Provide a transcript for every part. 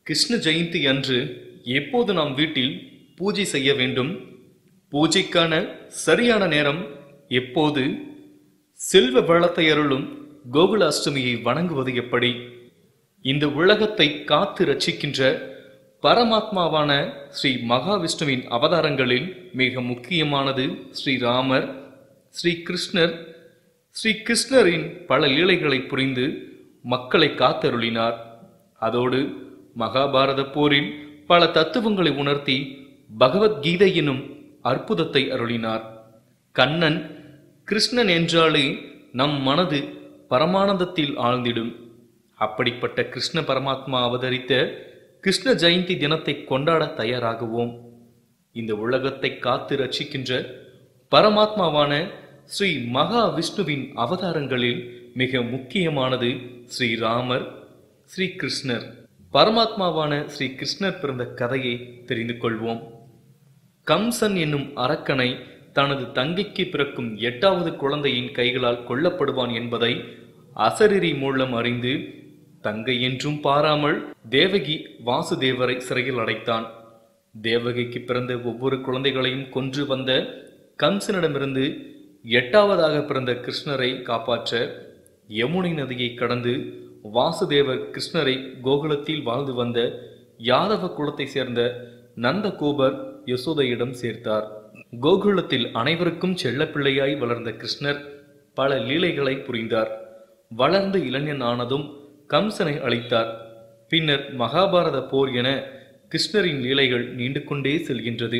கிருஷ்ண ஜெயந்தி அன்று எப்போது நாம் வீட்டில் பூஜை செய்ய வேண்டும் பூஜைக்கான சரியான நேரம் எப்போது செல்வ வளத்தை அருளும் கோகுல அஷ்டமியை வணங்குவது எப்படி இந்த உலகத்தை காத்து ரட்சிக்கின்ற பரமாத்மாவான ஸ்ரீ மகாவிஷ்ணுவின் அவதாரங்களில் மிக முக்கியமானது ஸ்ரீராமர் ஸ்ரீ கிருஷ்ணர் ஸ்ரீ கிருஷ்ணரின் பல லீலைகளை புரிந்து மக்களை காத்தருளினார் அதோடு மகாபாரத போரில் பல தத்துவங்களை உணர்த்தி பகவத்கீதை எனும் அற்புதத்தை அருளினார் கண்ணன் கிருஷ்ணன் என்றாலே நம் மனது பரமானந்தத்தில் ஆழ்ந்திடும் அப்படிப்பட்ட கிருஷ்ண பரமாத்மா அவதரித்த கிருஷ்ண ஜெயந்தி தினத்தை கொண்டாட தயாராகுவோம் இந்த உலகத்தை காத்து ரட்சிக்கின்ற பரமாத்மாவான ஸ்ரீ மகா விஷ்ணுவின் அவதாரங்களில் மிக முக்கியமானது ஸ்ரீராமர் ஸ்ரீ கிருஷ்ணர் பரமாத்மாவான ஸ்ரீ கிருஷ்ணர் பிறந்த கதையை தெரிந்து கொள்வோம் கம்சன் என்னும் அரக்கனை தனது தங்கைக்கு பிறக்கும் எட்டாவது குழந்தையின் கைகளால் கொல்லப்படுவான் என்பதை அசரிரி மூலம் அறிந்து தங்கை என்றும் பாராமல் தேவகி வாசுதேவரை சிறையில் அடைத்தான் தேவகிக்கு பிறந்த ஒவ்வொரு குழந்தைகளையும் கொன்று வந்த கம்சனிடமிருந்து எட்டாவதாக பிறந்த கிருஷ்ணரை காப்பாற்ற யமுனை நதியை கடந்து வாசுதேவர் கிருஷ்ணரை கோகுலத்தில் வாழ்ந்து வந்த யாதவ குலத்தை சேர்ந்த நந்தகோபர் யசோதையிடம் சேர்த்தார் கோகுலத்தில் அனைவருக்கும் செல்லப்பிள்ளையாய் வளர்ந்த கிருஷ்ணர் பல லீலைகளை புரிந்தார் வளர்ந்து இளைஞன் ஆனதும் கம்சனை அழித்தார் பின்னர் மகாபாரத போர் என கிருஷ்ணரின் லீலைகள் நீண்டு கொண்டே செல்கின்றது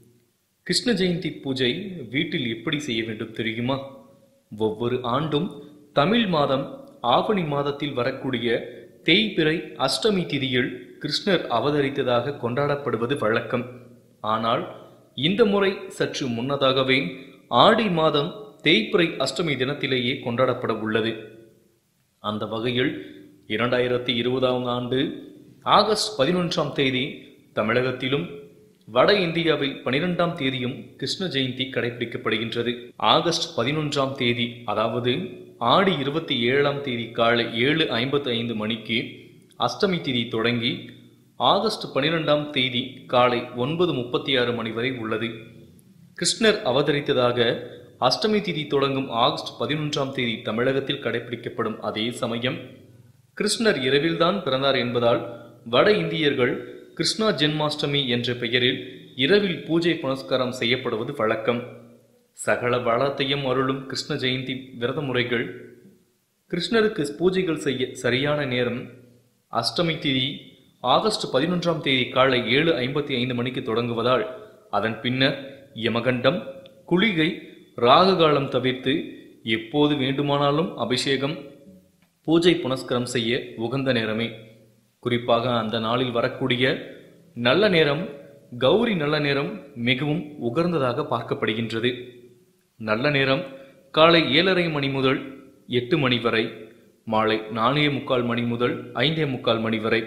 கிருஷ்ண ஜெயந்தி பூஜை வீட்டில் எப்படி செய்ய வேண்டும் தெரியுமா ஒவ்வொரு ஆண்டும் தமிழ் மாதம் ஆவணி மாதத்தில் வரக்கூடிய தேய்பிறை அஷ்டமி திதியில் கிருஷ்ணர் அவதரித்ததாக கொண்டாடப்படுவது வழக்கம் ஆனால் இந்த முறை சற்று முன்னதாகவே ஆடி மாதம் தேய்பிறை அஷ்டமி தினத்திலேயே கொண்டாடப்பட உள்ளது அந்த வகையில் இரண்டாயிரத்தி இருபதாம் ஆண்டு ஆகஸ்ட் பதினொன்றாம் தேதி தமிழகத்திலும் வட இந்தியாவில் பனிரெண்டாம் தேதியும் கிருஷ்ண ஜெயந்தி கடைபிடிக்கப்படுகின்றது ஆகஸ்ட் பதினொன்றாம் தேதி அதாவது ஆடி இருபத்தி ஏழாம் தேதி காலை ஏழு ஐம்பத்தி ஐந்து மணிக்கு அஷ்டமி திதி தொடங்கி ஆகஸ்ட் பனிரெண்டாம் தேதி காலை ஒன்பது முப்பத்தி ஆறு மணி வரை உள்ளது கிருஷ்ணர் அவதரித்ததாக அஷ்டமி திதி தொடங்கும் ஆகஸ்ட் பதினொன்றாம் தேதி தமிழகத்தில் கடைபிடிக்கப்படும் அதே சமயம் கிருஷ்ணர் இரவில்தான் பிறந்தார் என்பதால் வட இந்தியர்கள் கிருஷ்ணா ஜென்மாஷ்டமி என்ற பெயரில் இரவில் பூஜை புனஸ்காரம் செய்யப்படுவது வழக்கம் சகல வளத்தையும் அருளும் கிருஷ்ண ஜெயந்தி விரத முறைகள் கிருஷ்ணருக்கு பூஜைகள் செய்ய சரியான நேரம் அஷ்டமி திதி ஆகஸ்ட் பதினொன்றாம் தேதி காலை ஏழு ஐம்பத்தி ஐந்து மணிக்கு தொடங்குவதால் அதன் பின்னர் யமகண்டம் குளிகை ராககாலம் தவிர்த்து எப்போது வேண்டுமானாலும் அபிஷேகம் பூஜை புனஸ்கரம் செய்ய உகந்த நேரமே குறிப்பாக அந்த நாளில் வரக்கூடிய நல்ல நேரம் கௌரி நல்ல நேரம் மிகவும் உகர்ந்ததாக பார்க்கப்படுகின்றது நல்ல நேரம் காலை ஏழரை மணி முதல் எட்டு மணி வரை மாலை நாலே முக்கால் மணி முதல் ஐந்தே முக்கால் மணி வரை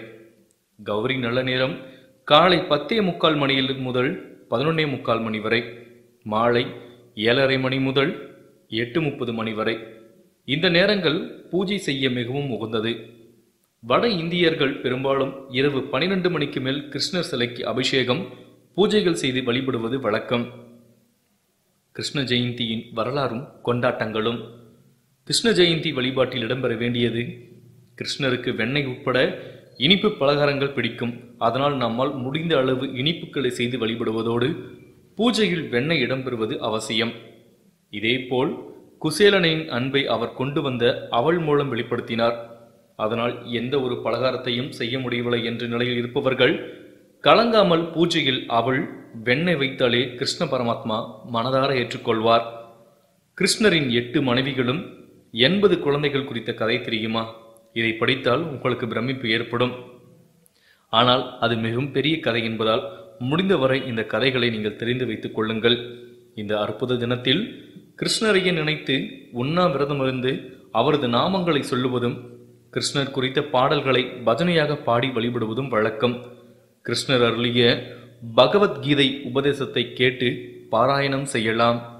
கௌரி நல்ல நேரம் காலை பத்தே முக்கால் மணியில் முதல் பதினொன்னே முக்கால் மணி வரை மாலை ஏழரை மணி முதல் எட்டு முப்பது மணி வரை இந்த நேரங்கள் பூஜை செய்ய மிகவும் உகந்தது வட இந்தியர்கள் பெரும்பாலும் இரவு பனிரெண்டு மணிக்கு மேல் கிருஷ்ணர் சிலைக்கு அபிஷேகம் பூஜைகள் செய்து வழிபடுவது வழக்கம் கிருஷ்ண ஜெயந்தியின் வரலாறும் கொண்டாட்டங்களும் கிருஷ்ண ஜெயந்தி வழிபாட்டில் இடம்பெற வேண்டியது கிருஷ்ணருக்கு வெண்ணெய் உட்பட இனிப்பு பலகாரங்கள் பிடிக்கும் அதனால் நம்மால் முடிந்த அளவு இனிப்புகளை செய்து வழிபடுவதோடு பூஜையில் வெண்ணெய் இடம்பெறுவது அவசியம் இதேபோல் குசேலனின் அன்பை அவர் கொண்டு வந்த அவள் மூலம் வெளிப்படுத்தினார் அதனால் எந்த ஒரு பலகாரத்தையும் செய்ய முடியவில்லை என்ற நிலையில் இருப்பவர்கள் கலங்காமல் பூஜையில் அவள் வெண்ணெய் வைத்தாலே கிருஷ்ண பரமாத்மா மனதார ஏற்றுக்கொள்வார் கிருஷ்ணரின் எட்டு மனைவிகளும் எண்பது குழந்தைகள் குறித்த கதை தெரியுமா இதை படித்தால் உங்களுக்கு பிரமிப்பு ஏற்படும் ஆனால் அது மிகவும் பெரிய கதை என்பதால் முடிந்தவரை இந்த கதைகளை நீங்கள் தெரிந்து வைத்துக் கொள்ளுங்கள் இந்த அற்புத தினத்தில் கிருஷ்ணரையே நினைத்து உண்ணாவிரதம் இருந்து அவரது நாமங்களை சொல்லுவதும் கிருஷ்ணர் குறித்த பாடல்களை பஜனையாக பாடி வழிபடுவதும் வழக்கம் கிருஷ்ணர் அருளிய பகவத்கீதை உபதேசத்தை கேட்டு பாராயணம் செய்யலாம்